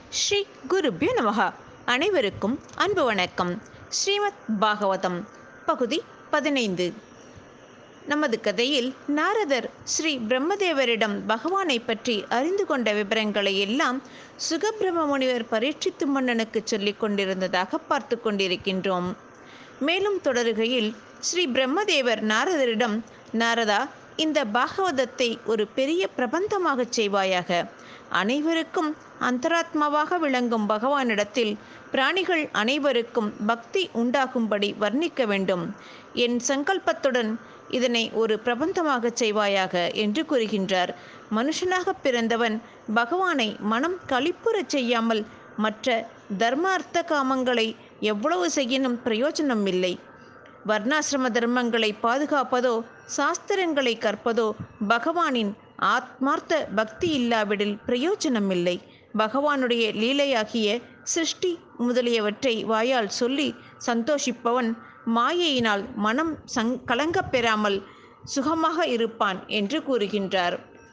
ஸ்ரீ குருபியோ நமகா அனைவருக்கும் அன்பு வணக்கம் ஸ்ரீமத் பாகவதம் பகுதி பதினைந்து நமது கதையில் நாரதர் ஸ்ரீ பிரம்மதேவரிடம் பகவானை பற்றி அறிந்து கொண்ட விவரங்களை எல்லாம் சுகபிரம முனிவர் பரீட்சித்து மன்னனுக்கு சொல்லிக் கொண்டிருந்ததாக பார்த்து கொண்டிருக்கின்றோம் மேலும் தொடருகையில் ஸ்ரீ பிரம்மதேவர் நாரதரிடம் நாரதா இந்த பாகவதத்தை ஒரு பெரிய பிரபந்தமாகச் செய்வாயாக அனைவருக்கும் அந்தராத்மாவாக விளங்கும் பகவானிடத்தில் பிராணிகள் அனைவருக்கும் பக்தி உண்டாகும்படி வர்ணிக்க வேண்டும் என் சங்கல்பத்துடன் இதனை ஒரு பிரபந்தமாகச் செய்வாயாக என்று கூறுகின்றார் மனுஷனாக பிறந்தவன் பகவானை மனம் களிப்புறச் செய்யாமல் மற்ற தர்மார்த்த காமங்களை எவ்வளவு செய்யினும் பிரயோஜனம் இல்லை வர்ணாசிரம தர்மங்களை பாதுகாப்பதோ சாஸ்திரங்களை கற்பதோ பகவானின் ஆத்மார்த்த பக்தி இல்லாவிடில் பிரயோஜனமில்லை பகவானுடைய லீலையாகிய சிருஷ்டி முதலியவற்றை வாயால் சொல்லி சந்தோஷிப்பவன் மாயையினால் மனம் சங் கலங்கப் பெறாமல் சுகமாக இருப்பான் என்று கூறுகின்றார்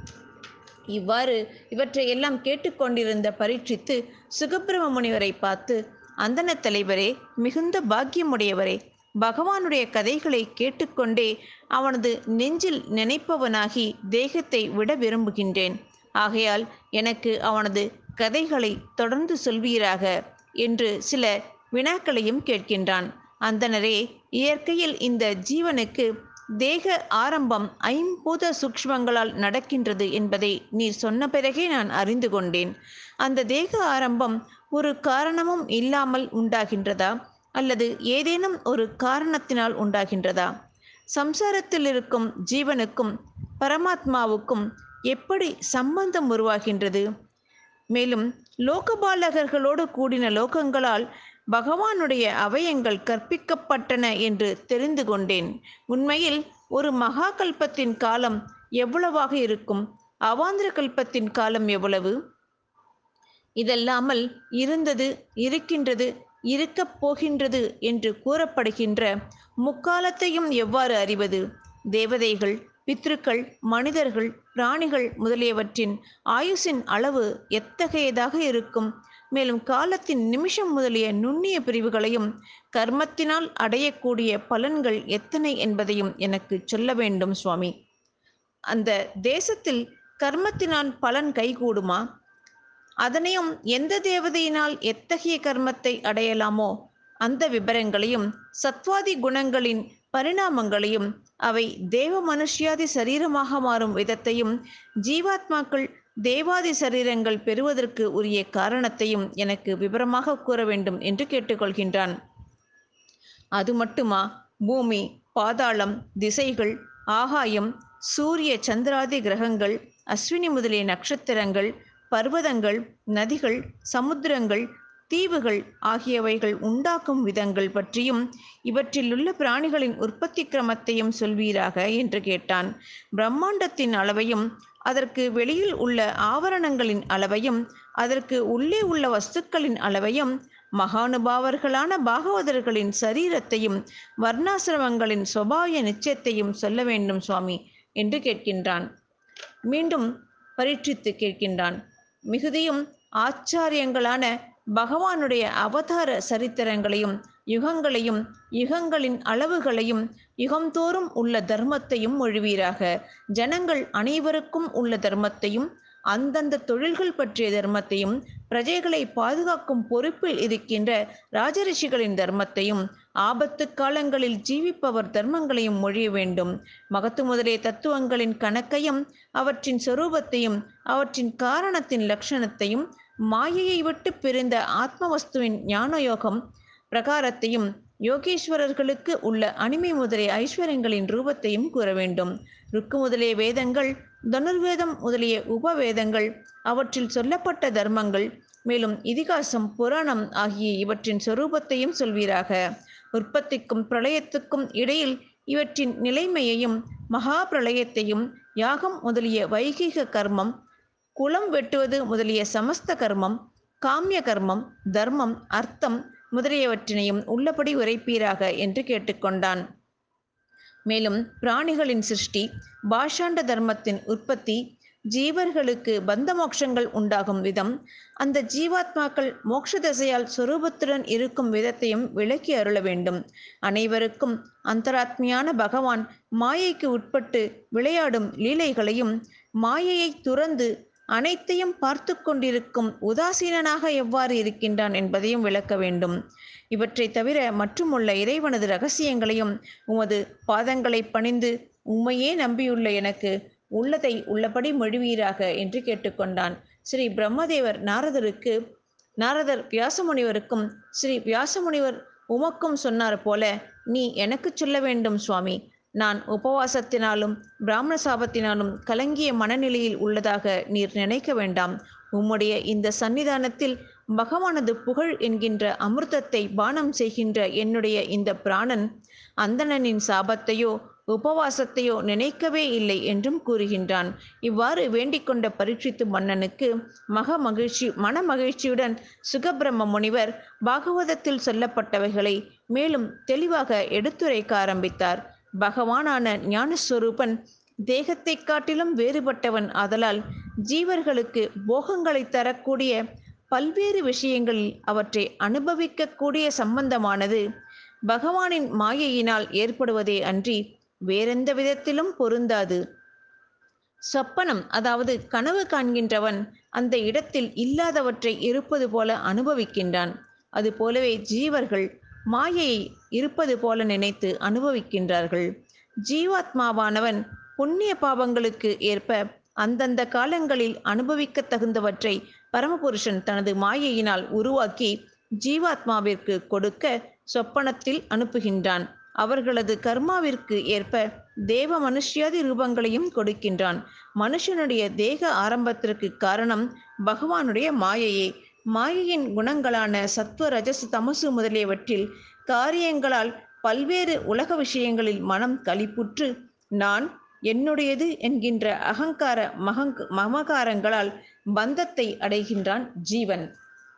இவ்வாறு இவற்றை எல்லாம் கேட்டுக்கொண்டிருந்த பரீட்சித்து சுகபிரம முனிவரை பார்த்து அந்தன தலைவரே மிகுந்த பாக்கியமுடையவரே பகவானுடைய கதைகளை கேட்டுக்கொண்டே அவனது நெஞ்சில் நினைப்பவனாகி தேகத்தை விட விரும்புகின்றேன் ஆகையால் எனக்கு அவனது கதைகளை தொடர்ந்து சொல்வீராக என்று சில வினாக்களையும் கேட்கின்றான் அந்தனரே இயற்கையில் இந்த ஜீவனுக்கு தேக ஆரம்பம் ஐம்பூத சூக்ஷ்மங்களால் நடக்கின்றது என்பதை நீர் சொன்ன பிறகே நான் அறிந்து கொண்டேன் அந்த தேக ஆரம்பம் ஒரு காரணமும் இல்லாமல் உண்டாகின்றதா அல்லது ஏதேனும் ஒரு காரணத்தினால் உண்டாகின்றதா சம்சாரத்தில் இருக்கும் ஜீவனுக்கும் பரமாத்மாவுக்கும் எப்படி சம்பந்தம் உருவாகின்றது மேலும் லோகபாலகர்களோடு கூடின லோகங்களால் பகவானுடைய அவயங்கள் கற்பிக்கப்பட்டன என்று தெரிந்து கொண்டேன் உண்மையில் ஒரு மகா கல்பத்தின் காலம் எவ்வளவாக இருக்கும் அவாந்திர கல்பத்தின் காலம் எவ்வளவு இதல்லாமல் இருந்தது இருக்கின்றது இருக்கப் போகின்றது என்று கூறப்படுகின்ற முக்காலத்தையும் எவ்வாறு அறிவது தேவதைகள் பித்ருக்கள் மனிதர்கள் பிராணிகள் முதலியவற்றின் ஆயுசின் அளவு எத்தகையதாக இருக்கும் மேலும் காலத்தின் நிமிஷம் முதலிய நுண்ணிய பிரிவுகளையும் கர்மத்தினால் அடையக்கூடிய பலன்கள் எத்தனை என்பதையும் எனக்கு சொல்ல வேண்டும் சுவாமி அந்த தேசத்தில் கர்மத்தினால் பலன் கைகூடுமா அதனையும் எந்த தேவதையினால் எத்தகைய கர்மத்தை அடையலாமோ அந்த விபரங்களையும் சத்வாதி குணங்களின் பரிணாமங்களையும் அவை தேவ மனுஷ்யாதி சரீரமாக மாறும் விதத்தையும் ஜீவாத்மாக்கள் தேவாதி சரீரங்கள் பெறுவதற்கு உரிய காரணத்தையும் எனக்கு விவரமாக கூற வேண்டும் என்று கேட்டுக்கொள்கின்றான் அது மட்டுமா பூமி பாதாளம் திசைகள் ஆகாயம் சூரிய சந்திராதி கிரகங்கள் அஸ்வினி முதலிய நட்சத்திரங்கள் பர்வதங்கள் நதிகள் சமுத்திரங்கள் தீவுகள் ஆகியவைகள் உண்டாக்கும் விதங்கள் பற்றியும் இவற்றில் உள்ள பிராணிகளின் உற்பத்தி கிரமத்தையும் சொல்வீராக என்று கேட்டான் பிரம்மாண்டத்தின் அளவையும் அதற்கு வெளியில் உள்ள ஆவரணங்களின் அளவையும் அதற்கு உள்ளே உள்ள வஸ்துக்களின் அளவையும் மகானுபாவர்களான பாகவதர்களின் சரீரத்தையும் வர்ணாசிரமங்களின் சுபாய நிச்சயத்தையும் சொல்ல வேண்டும் சுவாமி என்று கேட்கின்றான் மீண்டும் பரீட்சித்து கேட்கின்றான் மிகுதியும் ஆச்சாரியங்களான பகவானுடைய அவதார சரித்திரங்களையும் யுகங்களையும் யுகங்களின் அளவுகளையும் யுகந்தோறும் உள்ள தர்மத்தையும் மொழிவீராக ஜனங்கள் அனைவருக்கும் உள்ள தர்மத்தையும் அந்தந்த தொழில்கள் பற்றிய தர்மத்தையும் பிரஜைகளை பாதுகாக்கும் பொறுப்பில் இருக்கின்ற ராஜரிஷிகளின் தர்மத்தையும் ஆபத்து காலங்களில் ஜீவிப்பவர் தர்மங்களையும் மொழிய வேண்டும் மகத்து முதலிய தத்துவங்களின் கணக்கையும் அவற்றின் சொரூபத்தையும் அவற்றின் காரணத்தின் லட்சணத்தையும் மாயையை விட்டு பிரிந்த ஆத்மவஸ்துவின் ஞானயோகம் பிரகாரத்தையும் யோகேஸ்வரர்களுக்கு உள்ள அனிமை முதலிய ஐஸ்வர்யங்களின் ரூபத்தையும் கூற வேண்டும் ருக்கு முதலிய வேதங்கள் தனுர்வேதம் முதலிய உபவேதங்கள் அவற்றில் சொல்லப்பட்ட தர்மங்கள் மேலும் இதிகாசம் புராணம் ஆகிய இவற்றின் சொரூபத்தையும் சொல்வீராக உற்பத்திக்கும் பிரளயத்துக்கும் இடையில் இவற்றின் நிலைமையையும் மகா பிரளயத்தையும் யாகம் முதலிய வைகிக கர்மம் குளம் வெட்டுவது முதலிய சமஸ்த கர்மம் காமிய கர்மம் தர்மம் அர்த்தம் முதலியவற்றினையும் உள்ளபடி உரைப்பீராக என்று கேட்டுக்கொண்டான் மேலும் பிராணிகளின் சிருஷ்டி பாஷாண்ட தர்மத்தின் உற்பத்தி ஜீவர்களுக்கு பந்த மோட்சங்கள் உண்டாகும் விதம் அந்த ஜீவாத்மாக்கள் மோட்ச தசையால் சொரூபத்துடன் இருக்கும் விதத்தையும் விளக்கி அருள வேண்டும் அனைவருக்கும் அந்தராத்மியான பகவான் மாயைக்கு உட்பட்டு விளையாடும் லீலைகளையும் மாயையை துறந்து அனைத்தையும் பார்த்து கொண்டிருக்கும் உதாசீனனாக எவ்வாறு இருக்கின்றான் என்பதையும் விளக்க வேண்டும் இவற்றை தவிர மற்றுமுள்ள இறைவனது ரகசியங்களையும் உமது பாதங்களை பணிந்து உம்மையே நம்பியுள்ள எனக்கு உள்ளதை உள்ளபடி மொழிவீராக என்று கேட்டுக்கொண்டான் ஸ்ரீ பிரம்மதேவர் நாரதருக்கு நாரதர் வியாசமுனிவருக்கும் ஸ்ரீ வியாசமுனிவர் உமக்கும் சொன்னார் போல நீ எனக்கு சொல்ல வேண்டும் சுவாமி நான் உபவாசத்தினாலும் பிராமண சாபத்தினாலும் கலங்கிய மனநிலையில் உள்ளதாக நீர் நினைக்க வேண்டாம் உம்முடைய இந்த சன்னிதானத்தில் பகவானது புகழ் என்கின்ற அமிர்தத்தை பானம் செய்கின்ற என்னுடைய இந்த பிராணன் அந்தணனின் சாபத்தையோ உபவாசத்தையோ நினைக்கவே இல்லை என்றும் கூறுகின்றான் இவ்வாறு வேண்டிக் கொண்ட பரீட்சித்து மன்னனுக்கு மக மகிழ்ச்சி மன மகிழ்ச்சியுடன் சுகபிரம்ம முனிவர் பாகவதத்தில் சொல்லப்பட்டவைகளை மேலும் தெளிவாக எடுத்துரைக்க ஆரம்பித்தார் பகவானான ஞானஸ்வரூபன் தேகத்தைக் காட்டிலும் வேறுபட்டவன் ஆதலால் ஜீவர்களுக்கு போகங்களை தரக்கூடிய பல்வேறு விஷயங்களில் அவற்றை அனுபவிக்கக்கூடிய சம்பந்தமானது பகவானின் மாயையினால் ஏற்படுவதே அன்றி வேறெந்த விதத்திலும் பொருந்தாது சொப்பனம் அதாவது கனவு காண்கின்றவன் அந்த இடத்தில் இல்லாதவற்றை இருப்பது போல அனுபவிக்கின்றான் அதுபோலவே ஜீவர்கள் மாயையை இருப்பது போல நினைத்து அனுபவிக்கின்றார்கள் ஜீவாத்மாவானவன் புண்ணிய பாவங்களுக்கு ஏற்ப அந்தந்த காலங்களில் அனுபவிக்க தகுந்தவற்றை பரமபுருஷன் தனது மாயையினால் உருவாக்கி ஜீவாத்மாவிற்கு கொடுக்க சொப்பனத்தில் அனுப்புகின்றான் அவர்களது கர்மாவிற்கு ஏற்ப தேவ மனுஷ்யாதி ரூபங்களையும் கொடுக்கின்றான் மனுஷனுடைய தேக ஆரம்பத்திற்கு காரணம் பகவானுடைய மாயையே மாயையின் குணங்களான சத்துவ ரஜஸ் தமசு முதலியவற்றில் காரியங்களால் பல்வேறு உலக விஷயங்களில் மனம் களிப்புற்று நான் என்னுடையது என்கின்ற அகங்கார மகங் மமகாரங்களால் பந்தத்தை அடைகின்றான் ஜீவன்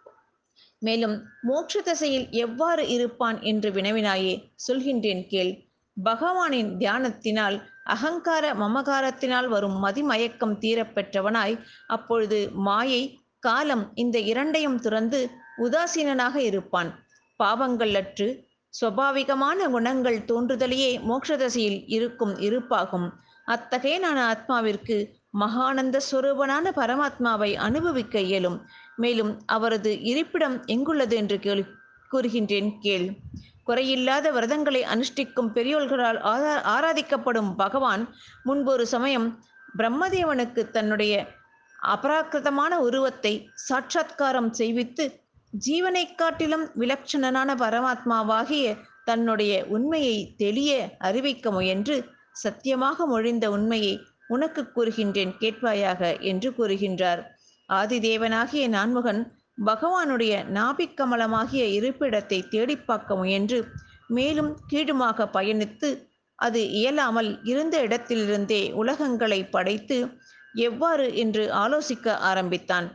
மேலும் மோட்ச தசையில் எவ்வாறு இருப்பான் என்று வினவினாயே சொல்கின்றேன் கேள் பகவானின் தியானத்தினால் அகங்கார மமகாரத்தினால் வரும் மதிமயக்கம் தீரப்பெற்றவனாய் அப்பொழுது மாயை காலம் இந்த இரண்டையும் துறந்து உதாசீனனாக இருப்பான் பாவங்கள் அற்று சுவாபாவிகமான குணங்கள் தோன்றுதலையே மோட்சதசையில் இருக்கும் இருப்பாகும் அத்தகையனான ஆத்மாவிற்கு மகானந்த ஸ்வரூபனான பரமாத்மாவை அனுபவிக்க இயலும் மேலும் அவரது இருப்பிடம் எங்குள்ளது என்று கேள் கூறுகின்றேன் கேள் குறையில்லாத விரதங்களை அனுஷ்டிக்கும் பெரியோர்களால் ஆரா ஆராதிக்கப்படும் பகவான் முன்பொரு சமயம் பிரம்மதேவனுக்கு தன்னுடைய அபராக்கிருதமான உருவத்தை சாட்சாத்காரம் செய்வித்து ஜீவனைக் காட்டிலும் விலட்சணனான பரமாத்மாவாகிய தன்னுடைய உண்மையை தெளிய அறிவிக்க முயன்று சத்தியமாக மொழிந்த உண்மையை உனக்கு கூறுகின்றேன் கேட்பாயாக என்று கூறுகின்றார் ஆதிதேவனாகிய நான்முகன் பகவானுடைய நாபிக்கமலமாகிய இருப்பிடத்தை தேடிப் பார்க்க முயன்று மேலும் கீழுமாக பயணித்து அது இயலாமல் இருந்த இடத்திலிருந்தே உலகங்களை படைத்து எவ்வாறு என்று ஆலோசிக்க ஆரம்பித்தான்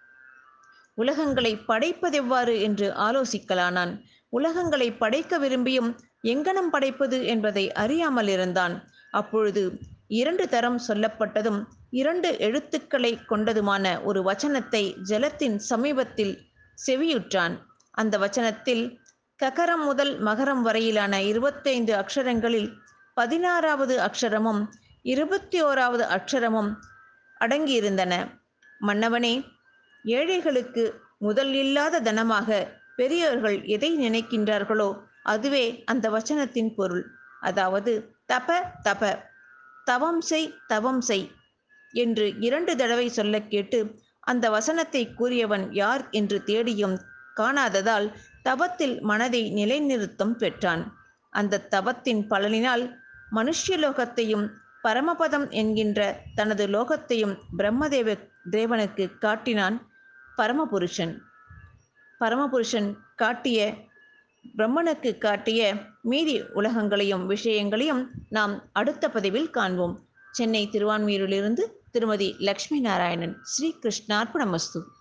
உலகங்களை படைப்பதெவ்வாறு என்று ஆலோசிக்கலானான் உலகங்களை படைக்க விரும்பியும் எங்கனம் படைப்பது என்பதை அறியாமல் இருந்தான் அப்பொழுது இரண்டு தரம் சொல்லப்பட்டதும் இரண்டு எழுத்துக்களை கொண்டதுமான ஒரு வச்சனத்தை ஜலத்தின் சமீபத்தில் செவியுற்றான் அந்த வச்சனத்தில் ககரம் முதல் மகரம் வரையிலான இருபத்தைந்து அக்ஷரங்களில் பதினாறாவது அக்ஷரமும் இருபத்தி ஓராவது அக்ஷரமும் அடங்கியிருந்தன மன்னவனே ஏழைகளுக்கு முதல் இல்லாத தனமாக பெரியவர்கள் எதை நினைக்கின்றார்களோ அதுவே அந்த வச்சனத்தின் பொருள் அதாவது தப தப தவம் செய் தவம் செய் என்று இரண்டு தடவை சொல்ல கேட்டு அந்த வசனத்தை கூறியவன் யார் என்று தேடியும் காணாததால் தவத்தில் மனதை நிலைநிறுத்தம் பெற்றான் அந்த தவத்தின் பலனினால் மனுஷ்யலோகத்தையும் பரமபதம் என்கின்ற தனது லோகத்தையும் பிரம்மதேவ தேவனுக்கு காட்டினான் பரமபுருஷன் பரமபுருஷன் காட்டிய பிரம்மனுக்கு காட்டிய மீதி உலகங்களையும் விஷயங்களையும் நாம் அடுத்த பதிவில் காண்போம் சென்னை திருவான்மியூரிலிருந்து திருமதி லக்ஷ்மி நாராயணன் ஸ்ரீ கிருஷ்ணார்ப்பணமஸ்து